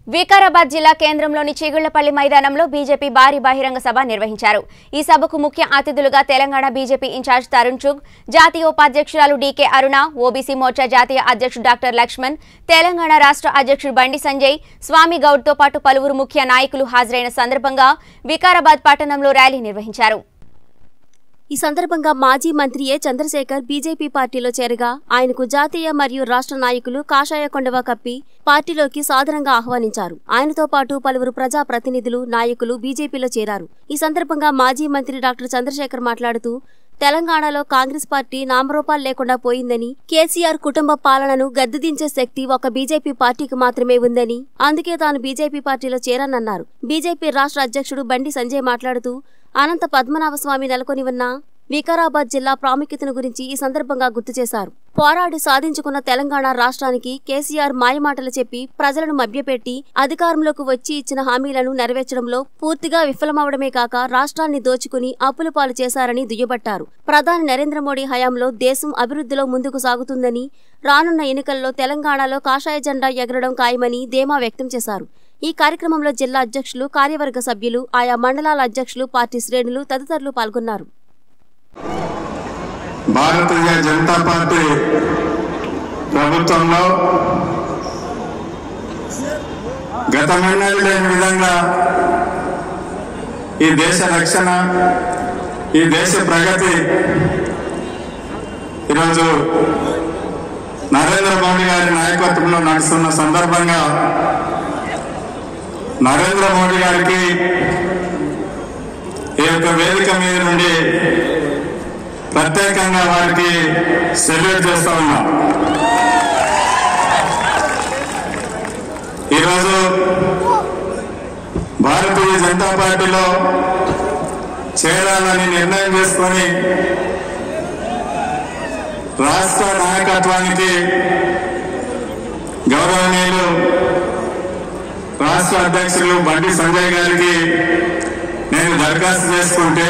వికారాబాద్ జిల్లా కేంద్రంలోని చీగుళ్లపల్లి మైదానంలో బీజేపీ భారీ బహిరంగ సభ నిర్వహించారు ఈ సభకు ముఖ్య అతిథులుగా తెలంగాణ బీజేపీ ఇన్ఛార్జ్ తరుణ్ చుగ్ జాతీయ ఉపాధ్యక్షురాలు డీకే అరుణ ఓబీసీ మోర్చా జాతీయ అధ్యక్షుడు డాక్టర్ లక్ష్మణ్ తెలంగాణ రాష్ట్ర అధ్యక్షుడు బండి సంజయ్ స్వామి గౌడ్తో పాటు పలువురు ముఖ్య నాయకులు హాజరైన సందర్భంగా వికారాబాద్ పట్టణంలో ర్యాలీ నిర్వహించారు ఈ సందర్భంగా మాజీ మంత్రి ఏ చంద్రశేఖర్ బీజేపీ పార్టీలో చేరగా ఆయనకు జాతీయ మరియు రాష్ట్ర నాయకులు కాషాయ కొండవ కప్పి పార్టీలోకి సాదరంగా ఆహ్వానించారు ఆయనతో పాటు పలువురు ప్రజా ప్రతినిధులు నాయకులు బీజేపీలో చేరారు ఈ సందర్భంగా మాజీ మంత్రి డాక్టర్ చంద్రశేఖర్ మాట్లాడుతూ తెలంగాణలో కాంగ్రెస్ పార్టీ నామరూపాలు లేకుండా పోయిందని కేసీఆర్ కుటుంబ పాలనను గద్దెదించే శక్తి ఒక బీజేపీ పార్టీకి మాత్రమే ఉందని అందుకే తాను బీజేపీ పార్టీలో చేరానన్నారు బీజేపీ రాష్ట్ర అధ్యక్షుడు బండి సంజయ్ మాట్లాడుతూ అనంత పద్మనాభ స్వామి నెలకొని ఉన్న వికారాబాద్ జిల్లా ప్రాముఖ్యతను గురించి ఈ సందర్భంగా గుర్తు చేశారు పోరాడి సాధించుకున్న తెలంగాణ రాష్ట్రానికి కేసీఆర్ మాయమాటలు చెప్పి ప్రజలను మభ్యపెట్టి అధికారంలోకి వచ్చి ఇచ్చిన హామీలను నెరవేర్చడంలో పూర్తిగా విఫలమవడమే కాక రాష్ట్రాన్ని దోచుకుని అప్పుల పాలు చేశారని దుయ్యబట్టారు ప్రధాని నరేంద్ర మోడీ హయాంలో దేశం అభివృద్ధిలో ముందుకు సాగుతుందని రానున్న ఎన్నికల్లో తెలంగాణలో కాషాయ జెండా ఎగరడం ఖాయమని ధీమా వ్యక్తం చేశారు ఈ కార్యక్రమంలో జిల్లా అధ్యక్షులు కార్యవర్గ సభ్యులు ఆయా మండలాల అధ్యక్షులు పార్టీ శ్రేణులు తదితరులు పాల్గొన్నారు భారతీయ జనతా పార్టీ ప్రభుత్వంలో గతమైనది లేని విధంగా ఈ దేశ రక్షణ ఈ దేశ ప్రగతి ఈరోజు నరేంద్ర మోడీ గారి నాయకత్వంలో నడుస్తున్న సందర్భంగా నరేంద్ర మోడీ గారికి ఈ యొక్క వేదిక మీద నుండి ప్రత్యేకంగా వారికి సెల్యూట్ చేస్తా ఉన్నాం ఈరోజు భారతీయ జనతా పార్టీలో చేరాలని నిర్ణయం చేసుకొని రాష్ట్ర నాయకత్వానికి గౌరవనీయులు రాష్ట్ర అధ్యక్షులు బండి సంజయ్ గారికి నేను దరఖాస్తు చేసుకుంటే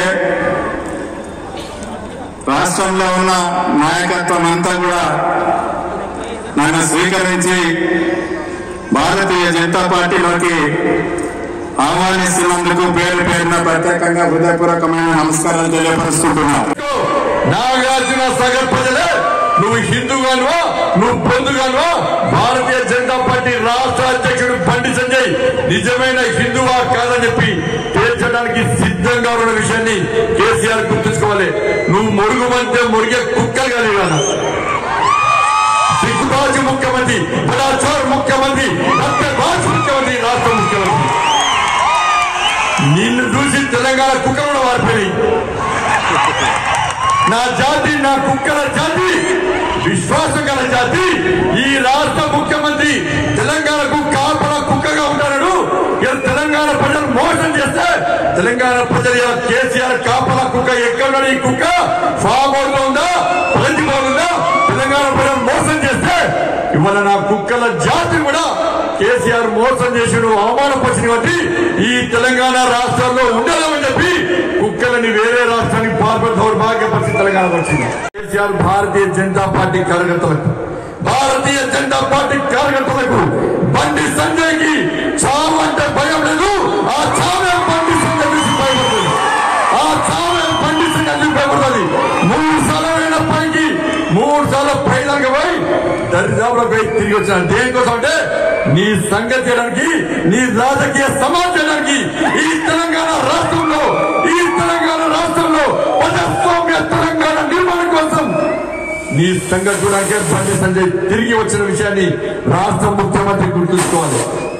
రాష్ట్రంలో ఉన్న నాయకత్వం అంతా కూడా నన్ను స్వీకరించి భారతీయ జనతా పార్టీలోకి ఆహ్వానిస్తున్నందుకు పేరు పేరున ప్రత్యేకంగా హృదయపూర్వకమైన నమస్కారాలు తెలియపరుచుకుంటున్నాను నాగార్జున సాగర్ ప్రజలే నువ్వు హిందూగానువా నువ్వు పొందుగానువా భారతీయ జనతా పార్టీ రాష్ట్ర అధ్యక్షుడు బండి సంజయ్ నిజమైన హిందువా కాదని చెప్పి తేల్చడానికి సిద్ధంగా ఉన్న విషయాన్ని కేసీఆర్ గుర్తుంచుకోవాలి నువ్వు మొరుగు మంటే మొరిగే కుక్కలు కాదు ఇవాళ సిగ్గుబాజు ముఖ్యమంత్రి బడాచోర్ ముఖ్యమంత్రి బాజు ముఖ్యమంత్రి రాష్ట్ర ముఖ్యమంత్రి నిన్ను చూసి తెలంగాణ కుక్కలు కూడా మారిపోయినాయి నా జాతి నా కుక్కల జాతి విశ్వాసం గల జాతి ఈ రాష్ట్ర ముఖ్యమంత్రి తెలంగాణకు కాపల కుక్కగా ఉంటాడు ఇలా తెలంగాణ ప్రజలు మోసం చేస్తే తెలంగాణ ప్రజలు ఇలా కేసీఆర్ కాపల కుక్క ఎక్కడ ఈ కుక్క ఫామ్ హౌస్ లో ఉందా ప్రతి ఉందా తెలంగాణ ప్రజలు మోసం చేస్తే ఇవాళ నా కుక్కల జాతి కూడా కేసీఆర్ మోసం చేసిన అవమానపరిచిన బట్టి ఈ తెలంగాణ రాష్ట్రంలో ఉండలేమని చెప్పి కుక్కలని వేరే రాష్ట్రానికి పాల్పడి దౌర్భాగ్యపరిచి తెలంగాణ వచ్చింది కేసీఆర్ భారతీయ జనతా పార్టీ కార్యకర్తలకు భారతీయ జనతా పార్టీ కార్యకర్తలకు బండి సంజయ్ కి చావు అంటే భయం లేదు ఆ చావే బండి సంజయ్ చూసి భయపడుతుంది ఆ చావే బండి సంజయ్ చూసి భయపడుతుంది మూడు సార్లు పైకి మూడు సార్లు పైదానికి పోయి దరిదాపులో పోయి తిరిగి వచ్చిన దేనికోసం అంటే నీ సంగతి చేయడానికి నీ రాజకీయ సమాజం చేయడానికి ఈ తెలంగాణ రాష్ట్రంలో ఈ తెలంగాణ రాష్ట్రంలో ప్రజాస్వామ్య తెలంగాణ నిర్మాణం కోసం నీ సంగతి చూడడానికి బండి సంజయ్ తిరిగి వచ్చిన విషయాన్ని రాష్ట్ర ముఖ్యమంత్రి గుర్తుంచుకోవాలి